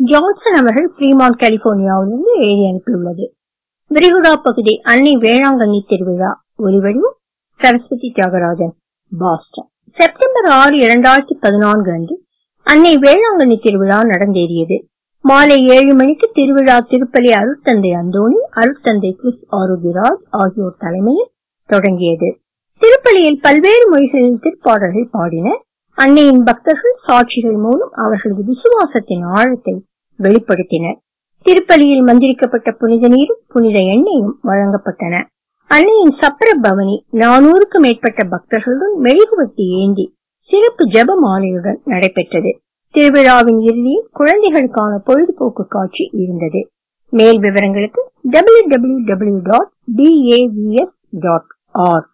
Johnson அவர்கள் Fremont கலிபோர்னியாவிலிருந்து எழுதி அனுப்பியுள்ளது விரிகுடா பகுதி அன்னை வேளாங்கண்ணி திருவிழா ஒலிவடிவம் சரஸ்வதி தியாகராஜன் பாஸ்டன் செப்டம்பர் ஆறு இரண்டாயிரத்தி பதினான்கு அன்று அன்னை வேளாங்கண்ணி திருவிழா நடந்தேறியது மாலை ஏழு மணிக்கு திருவிழா திருப்பலி அருட்தந்தை அந்தோணி அருட்தந்தை கிறிஸ் ஆரோக்கியராஜ் ஆகியோர் தலைமையில் தொடங்கியது திருப்பலியில் பல்வேறு மொழிகளில் திருப்பாடல்கள் பாடின அன்னையின் பக்தர்கள் சாட்சிகள் மூலம் அவர்களது விசுவாசத்தின் ஆழத்தை வெளிப்படுத்தினர் திருப்பலியில் மந்திரிக்கப்பட்ட புனித நீரும் புனித எண்ணெயும் வழங்கப்பட்டன அன்னையின் சப்பர பவனி நானூறுக்கும் மேற்பட்ட பக்தர்களுடன் மெழுகுவர்த்தி ஏந்தி சிறப்பு ஜெப மாலையுடன் நடைபெற்றது திருவிழாவின் இறுதியில் குழந்தைகளுக்கான பொழுதுபோக்கு காட்சி இருந்தது மேல் விவரங்களுக்கு W W W dot DAVS dot arc